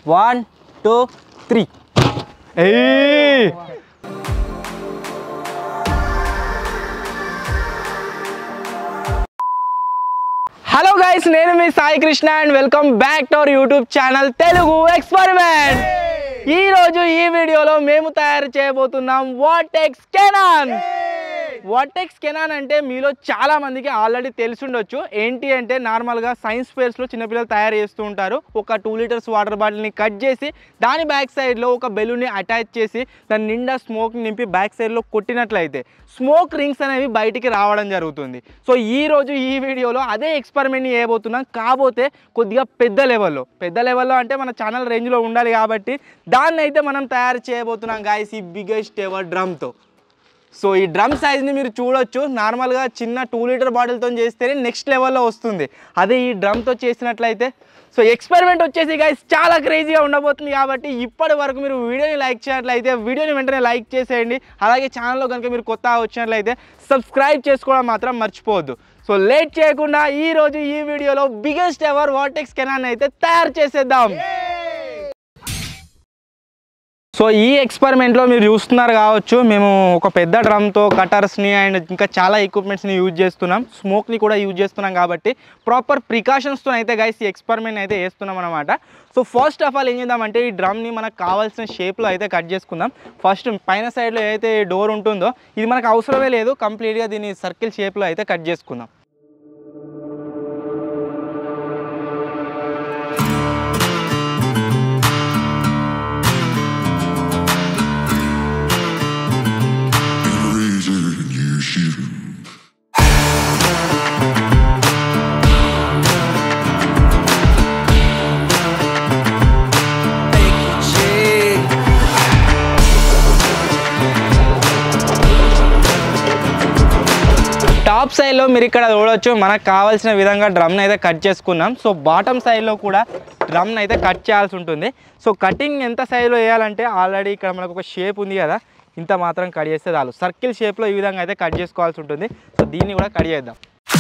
One two three hey hello guys నేను మీ Sai Krishna and welcome back to our YouTube channel Telugu experiment ఈ రోజు ఈ వీడియోలో మేము తయారు చేయబోతున్నాం వాటెక్స్ కెనాన్ వాటెక్స్ కెనాన్ అంటే మీలో చాలా మందికి ఆల్రెడీ తెలిసిండొచ్చు ఏంటి అంటే నార్మల్గా సైన్స్ ఫేర్స్లో చిన్నపిల్లలు తయారు చేస్తూ ఉంటారు ఒక టూ లీటర్స్ వాటర్ బాటిల్ని కట్ చేసి దాని బ్యాక్ సైడ్లో ఒక బెలూన్ని అటాచ్ చేసి దాని నిండా స్మోక్ నింపి బ్యాక్ సైడ్లో కొట్టినట్లయితే స్మోక్ రింగ్స్ అనేవి బయటికి రావడం జరుగుతుంది సో ఈ రోజు ఈ వీడియోలో అదే ఎక్స్పెరిమెంట్ని చేయబోతున్నాం కాకపోతే కొద్దిగా పెద్ద లెవెల్లో పెద్ద లెవెల్లో అంటే మన ఛానల్ రేంజ్లో ఉండాలి కాబట్టి దాన్ని అయితే మనం తయారు చేయబోతున్నాం గాయస్ ఈ బిగ్గెస్ట్ ఎవర్ డ్రమ్తో సో ఈ డ్రమ్ సైజ్ని మీరు చూడొచ్చు నార్మల్గా చిన్న టూ లీటర్ బాటిల్తో చేస్తేనే నెక్స్ట్ లెవెల్లో వస్తుంది అదే ఈ డ్రమ్తో చేసినట్లయితే సో ఎక్స్పెరిమెంట్ వచ్చేసి గైస్ చాలా క్రేజీగా ఉండబోతుంది కాబట్టి ఇప్పటి వరకు మీరు వీడియోని లైక్ చేయనట్లయితే వీడియోని వెంటనే లైక్ చేసేయండి అలాగే ఛానల్లో కనుక మీరు కొత్తగా వచ్చినట్లయితే సబ్స్క్రైబ్ చేసుకోవడం మాత్రం మర్చిపోవద్దు సో లేట్ చేయకుండా ఈ రోజు ఈ వీడియోలో బిగ్గెస్ట్ ఎవర్ వాటెక్స్ కెనాన్ అయితే తయారు చేసేద్దాం సో ఈ ఎక్స్పెరిమెంట్లో మీరు చూస్తున్నారు కావచ్చు మేము ఒక పెద్ద డ్రమ్తో కటర్స్ని అండ్ ఇంకా చాలా ఎక్విప్మెంట్స్ని యూజ్ చేస్తున్నాం స్మోక్ని కూడా యూజ్ చేస్తున్నాం కాబట్టి ప్రాపర్ ప్రికాషన్స్తో అయితే గైస్ ఈ ఎక్స్పెరిమెంట్ అయితే చేస్తున్నాం అనమాట సో ఫస్ట్ ఆఫ్ ఆల్ ఏం చేద్దామంటే ఈ డ్రమ్ని మనకు కావాల్సిన షేప్లో అయితే కట్ చేసుకుందాం ఫస్ట్ పైన సైడ్లో ఏదైతే డోర్ ఉంటుందో ఇది మనకు అవసరమే లేదు కంప్లీట్గా దీన్ని సర్కిల్ షేప్లో అయితే కట్ చేసుకుందాం razor and you shoot him. Top సైడ్లో మీరు ఇక్కడ చూడొచ్చు మనకు కావాల్సిన విధంగా డ్రమ్ని అయితే కట్ చేసుకున్నాం సో బాటమ్ సైడ్లో కూడా డ్రమ్ని అయితే కట్ చేయాల్సి ఉంటుంది సో కటింగ్ ఎంత సైజులో వేయాలంటే ఆల్రెడీ ఇక్కడ మనకు ఒక షేప్ ఉంది కదా ఇంత మాత్రం కట్ చేస్తే చాలు సర్కిల్ షేప్లో ఈ విధంగా అయితే కట్ చేసుకోవాల్సి ఉంటుంది సో దీన్ని కూడా కట్ చేద్దాం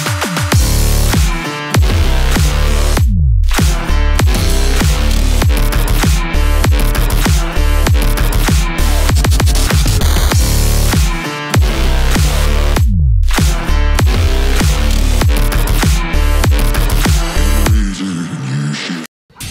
Razor and you shoot.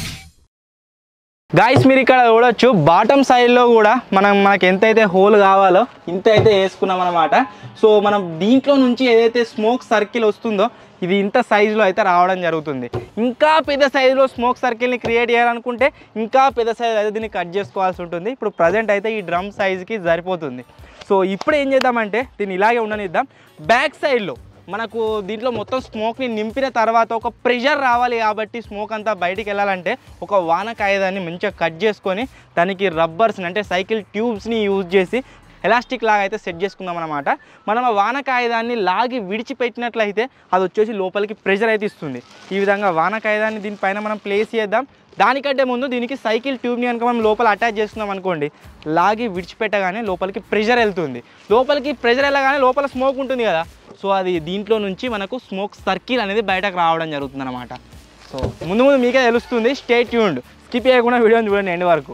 Guys మీరు ఇక్కడ చూడొచ్చు బాటమ్ సైడ్లో కూడా మనం మనకి ఎంతైతే హోల్ కావాలో ఇంత అయితే వేసుకున్నాం అనమాట సో మనం దీంట్లో నుంచి ఏదైతే స్మోక్ సర్కిల్ వస్తుందో ఇది ఇంత సైజులో అయితే రావడం జరుగుతుంది ఇంకా పెద్ద సైజులో స్మోక్ సర్కిల్ని క్రియేట్ చేయాలనుకుంటే ఇంకా పెద్ద సైజు అయితే దీన్ని కట్ చేసుకోవాల్సి ఉంటుంది ఇప్పుడు ప్రజెంట్ అయితే ఈ డ్రమ్ సైజుకి సరిపోతుంది సో ఇప్పుడు ఏం చేద్దామంటే దీన్ని ఇలాగే ఉండనిద్దాం బ్యాక్ సైడ్లో మనకు దీంట్లో మొత్తం స్మోక్ని నింపిన తర్వాత ఒక ప్రెషర్ రావాలి కాబట్టి స్మోక్ అంతా బయటికి వెళ్ళాలంటే ఒక వాన కాగితాన్ని మంచిగా కట్ చేసుకొని దానికి రబ్బర్స్ని అంటే సైకిల్ ట్యూబ్స్ని యూజ్ చేసి ఎలాస్టిక్ లాగా అయితే సెట్ చేసుకుందాం అనమాట మనం ఆ వాన కాగితాన్ని లాగి విడిచిపెట్టినట్లయితే అది వచ్చేసి లోపలికి ప్రెషర్ అయితే ఇస్తుంది ఈ విధంగా వాన కాగితాన్ని దీనిపైన మనం ప్లేస్ చేద్దాం దానికంటే ముందు దీనికి సైకిల్ ట్యూబ్ని కనుక మనం లోపల అటాచ్ చేసుకున్నాం అనుకోండి లాగి విడిచిపెట్టగానే లోపలికి ప్రెషర్ వెళ్తుంది లోపలికి ప్రెషర్ వెళ్ళగానే లోపల స్మోక్ ఉంటుంది కదా సో అది దీంట్లో నుంచి మనకు స్మోక్ సర్కిల్ అనేది బయటకు రావడం జరుగుతుంది అనమాట సో ముందు ముందు మీకే తెలుస్తుంది స్టే ట్యూన్డ్ స్కిప్ చేయకుండా వీడియోని చూడండి ఎండ్ వరకు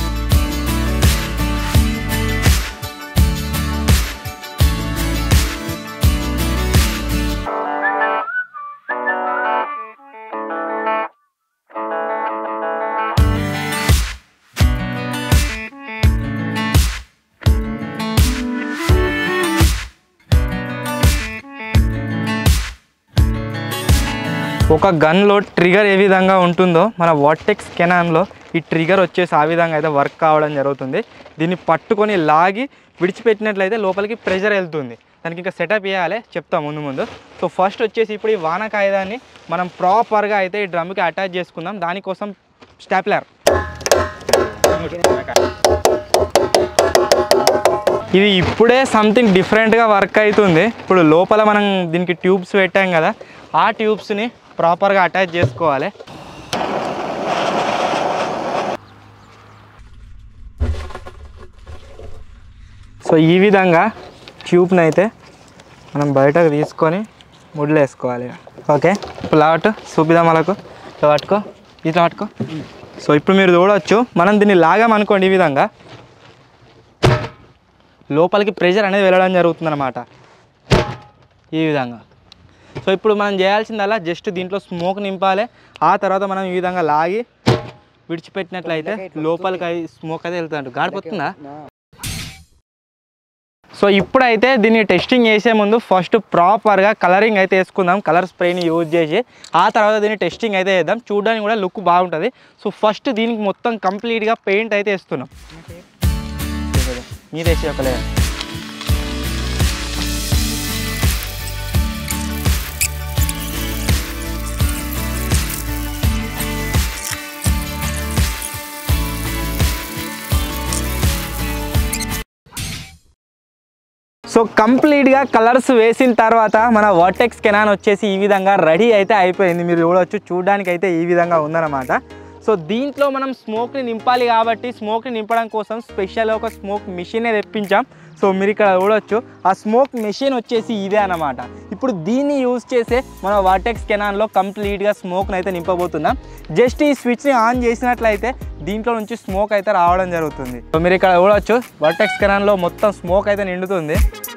ఒక గన్లో ట్రిగర్ ఏ విధంగా ఉంటుందో మన వాటెక్స్ కెనాన్లో ఈ ట్రిగర్ వచ్చేసి ఆ విధంగా అయితే వర్క్ కావడం జరుగుతుంది దీన్ని పట్టుకొని లాగి విడిచిపెట్టినట్లయితే లోపలికి ప్రెషర్ వెళ్తుంది దానికి ఇంకా సెటప్ చేయాలి చెప్తాం ముందు ముందు సో ఫస్ట్ వచ్చేసి ఇప్పుడు ఈ వాన కాగితాన్ని మనం ప్రాపర్గా అయితే ఈ డ్రమ్కి అటాచ్ చేసుకుందాం దానికోసం స్టాప్లర్ ఇది ఇప్పుడే సంథింగ్ డిఫరెంట్గా వర్క్ అవుతుంది ఇప్పుడు లోపల మనం దీనికి ట్యూబ్స్ పెట్టాం కదా ఆ ట్యూబ్స్ని ప్రాపర్గా అటాచ్ చేసుకోవాలి సో ఈ విధంగా ట్యూబ్ని అయితే మనం బయటకు తీసుకొని ముడ్లు వేసుకోవాలి ఓకే ఇప్పుడు లావట్టు చూపిద్దాం వాళ్ళకు ఇట్లా పట్టుకో ఇట్లా పట్టుకో సో ఇప్పుడు మీరు చూడవచ్చు మనం దీన్ని లాగామనుకోండి ఈ విధంగా లోపలికి ప్రెషర్ అనేది వెళ్ళడం జరుగుతుంది అనమాట ఈ విధంగా సో ఇప్పుడు మనం చేయాల్సిందల్లా జస్ట్ దీంట్లో స్మోక్ నింపాలి ఆ తర్వాత మనం ఈ విధంగా లాగి విడిచిపెట్టినట్లయితే లోపలికి అయి స్మోక్ అయితే వెళ్తుందంట గాడిపోతుందా సో ఇప్పుడైతే దీన్ని టెస్టింగ్ చేసే ముందు ఫస్ట్ ప్రాపర్గా కలరింగ్ అయితే వేసుకుందాం కలర్ స్ప్రేని యూజ్ చేసి ఆ తర్వాత దీన్ని టెస్టింగ్ అయితే వేద్దాం చూడడానికి కూడా లుక్ బాగుంటుంది సో ఫస్ట్ దీనికి మొత్తం కంప్లీట్గా పెయింట్ అయితే వేస్తున్నాం మీరు వేసి ఒక లేయర్ సో కంప్లీట్గా కలర్స్ వేసిన తర్వాత మన వర్టెక్స్ కెనాన్ వచ్చేసి ఈ విధంగా రెడీ అయితే అయిపోయింది మీరు చూడవచ్చు చూడడానికి అయితే ఈ విధంగా ఉందన్నమాట సో దీంట్లో మనం స్మోక్ని నింపాలి కాబట్టి స్మోక్ని నింపడం కోసం స్పెషల్ ఒక స్మోక్ మిషనే తెప్పించాం సో మీరు ఇక్కడ చూడవచ్చు ఆ స్మోక్ మెషిన్ వచ్చేసి ఇదే అన్నమాట ఇప్పుడు దీన్ని యూజ్ చేసే మన వాటెక్స్ కెనాన్లో కంప్లీట్గా స్మోక్ని అయితే నింపబోతున్నాం జస్ట్ ఈ స్విచ్ని ఆన్ చేసినట్లయితే దీంట్లో నుంచి స్మోక్ అయితే రావడం జరుగుతుంది సో మీరు ఇక్కడ చూడవచ్చు వాటెక్స్ కెనాన్లో మొత్తం స్మోక్ అయితే నిండుతుంది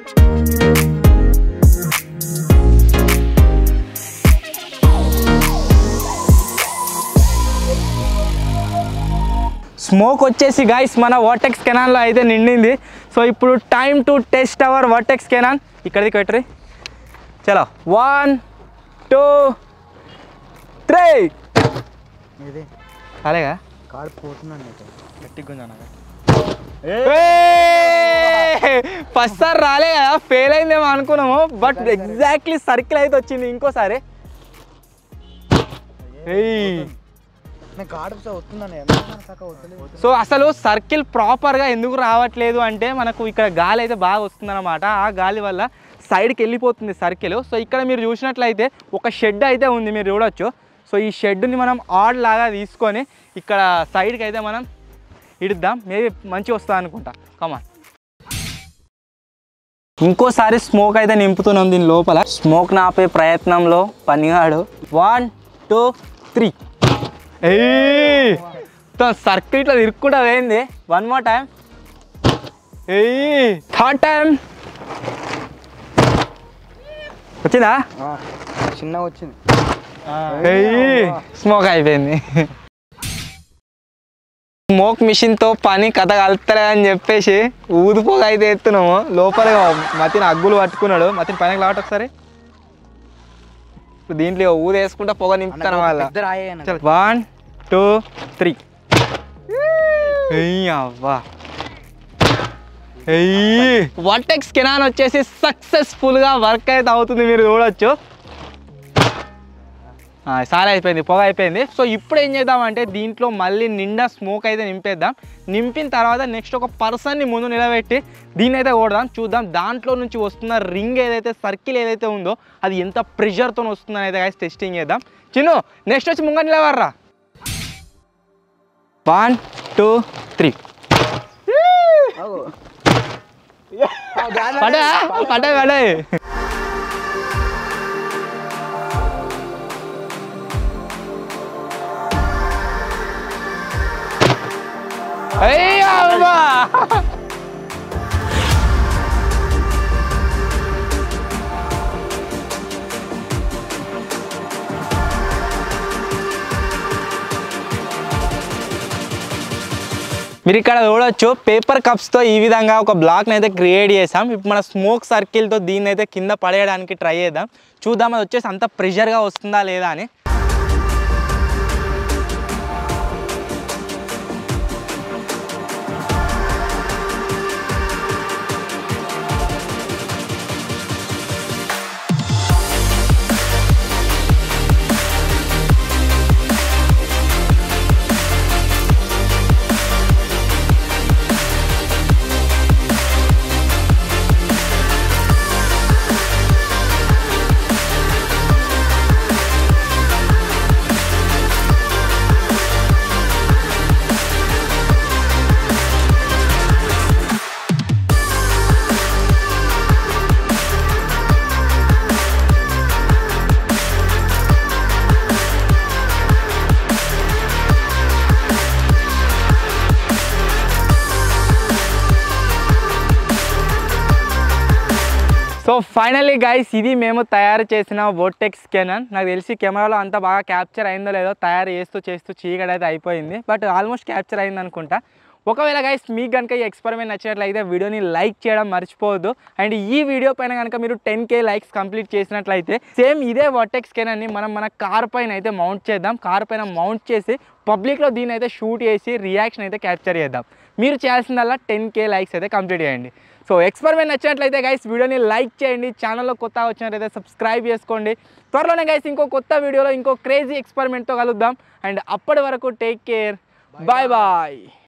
స్మోక్ వచ్చేసి గైస్ మన వర్టెక్స్ కెనాన్లో అయితే నిండింది సో ఇప్పుడు time to test our vertex cannon ఇక్కడికి పెట్టరి చలో వన్ టూ త్రీ ఇది అలాగా కాడు పోతున్నాను అయితే గట్టిగా ఫస్ట్ సార్ రాలే కదా ఫెయిల్ అయిందేమో అనుకున్నాము బట్ ఎగ్జాక్ట్లీ సర్కిల్ అయితే వచ్చింది ఇంకోసారి ఏయ్ నేను కాడు వస్తున్నాను ఎంత సక్క వస్తలేదు సో అసలు సర్కిల్ ప్రాపర్గా ఎందుకు రావట్లేదు అంటే మనకు ఇక్కడ గాలి అయితే బాగా వస్తుందన్నమాట ఆ గాలి వల్ల సైడ్కి వెళ్ళిపోతుంది సర్కిల్ సో ఇక్కడ మీరు చూసినట్లయితే ఒక షెడ్ అయితే ఉంది మీరు చూడొచ్చు సో ఈ షెడ్ని మనం ఆడ్ లాగా తీసుకొని ఇక్కడ సైడ్కి అయితే మనం ఇడుద్దాం మేబీ మంచిగా వస్తుంది అనుకుంటా కమాన్ ఇంకోసారి స్మోక్ అయితే నింపుతున్నాం దీని లోపల స్మోక్ నాపే ప్రయత్నంలో పనిగాడు వన్ టూ త్రీ ఏయ్ సర్కిల్ ఇట్లా తిరుక్కుంటా పోయింది వన్ మోర్ టైం ఏయ్ థర్డ్ టైం వచ్చిందా చిన్నగా వచ్చింది ఏయ్ స్మోక్ అయిపోయింది స్మోక్ మిషన్తో పని కథ కలుపుతారే అని చెప్పేసి ఊదిపోగా అయితే ఎత్తున్నాము లోపల మతిని అగ్గులు పట్టుకున్నాడు మతిని పైన లాట్ ఒకసారి ఇప్పుడు దీంట్లో ఊది వేసుకుంటా పొగ నింపుతాను వాళ్ళ ఇద్దరు ఆయే చల్ వన్ టూ త్రీ అవ్వా వర్టెక్స్ కెనాన్ వచ్చేసి సక్సెస్ఫుల్గా వర్క్ అయితే అవుతుంది మీరు చూడొచ్చు ఆ, సారా అయిపోయింది పొగ అయిపోయింది సో ఇప్పుడు ఏం చేద్దామంటే దీంట్లో మళ్ళీ నిండా స్మోక్ అయితే నింపేద్దాం నింపిన తర్వాత నెక్స్ట్ ఒక పర్సన్ని ముందు నిలబెట్టి దీన్ని అయితే కొడదాం చూద్దాం దాంట్లో నుంచి వస్తున్న రింగ్ ఏదైతే సర్కిల్ ఏదైతే ఉందో అది ఎంత ప్రెషర్తో వస్తుందని అయితే guys టెస్టింగ్ చేద్దాం చిన్ను నెక్స్ట్ వచ్చి ముంగ నిలవర్రా వన్ టూ త్రీ పడా పడా పడా అయ్యమ్మా మీరు ఇక్కడ చూడొచ్చు పేపర్ కప్స్తో ఈ విధంగా ఒక బ్లాక్ని అయితే క్రియేట్ చేసాం ఇప్పుడు మన స్మోక్ సర్కిల్తో దీన్ని అయితే కింద పడేయడానికి ట్రై చేద్దాం చూద్దాం అది వచ్చేసి అంత ప్రెషర్గా వస్తుందా లేదా అని సో ఫైనల్లీ గైస్ ఇది మేము తయారు చేసిన వోటెక్స్ కెనన్ నాకు తెలిసి కెమెరాలో అంత బాగా క్యాప్చర్ అయిందో లేదో తయారు చేస్తూ చేస్తూ చీకడైతే అయిపోయింది బట్ ఆల్మోస్ట్ క్యాప్చర్ అయింది అనుకుంటా ఒకవేళ గైస్ మీకు కనుక ఈ ఎక్స్పెరిమెంట్ నచ్చినట్లయితే వీడియోని లైక్ చేయడం మర్చిపోవద్దు అండ్ ఈ వీడియో పైన కనుక మీరు టెన్ కే లైక్స్ కంప్లీట్ చేసినట్లయితే సేమ్ ఇదే వర్టెక్స్ కెనన్ని మనం మన కార్ పైన అయితే మౌంట్ చేద్దాం కార్ పైన మౌంట్ చేసి పబ్లిక్లో దీన్ని అయితే షూట్ చేసి రియాక్షన్ అయితే క్యాప్చర్ చేద్దాం మీరు చేయాల్సిందల్లా టెన్ కే లైక్స్ అయితే కంప్లీట్ చేయండి సో ఎక్స్పెరిమెంట్ నచ్చినట్లయితే గైస్ వీడియోని లైక్ చేయండి ఛానల్లో కొత్త వచ్చినట్లయితే సబ్స్క్రైబ్ చేసుకోండి త్వరలోనే గైస్ ఇంకో కొత్త వీడియోలో ఇంకో క్రేజీ ఎక్స్పెరిమెంట్తో కలుద్దాం అండ్ అప్పటి వరకు టేక్ కేర్ బాయ్ బాయ్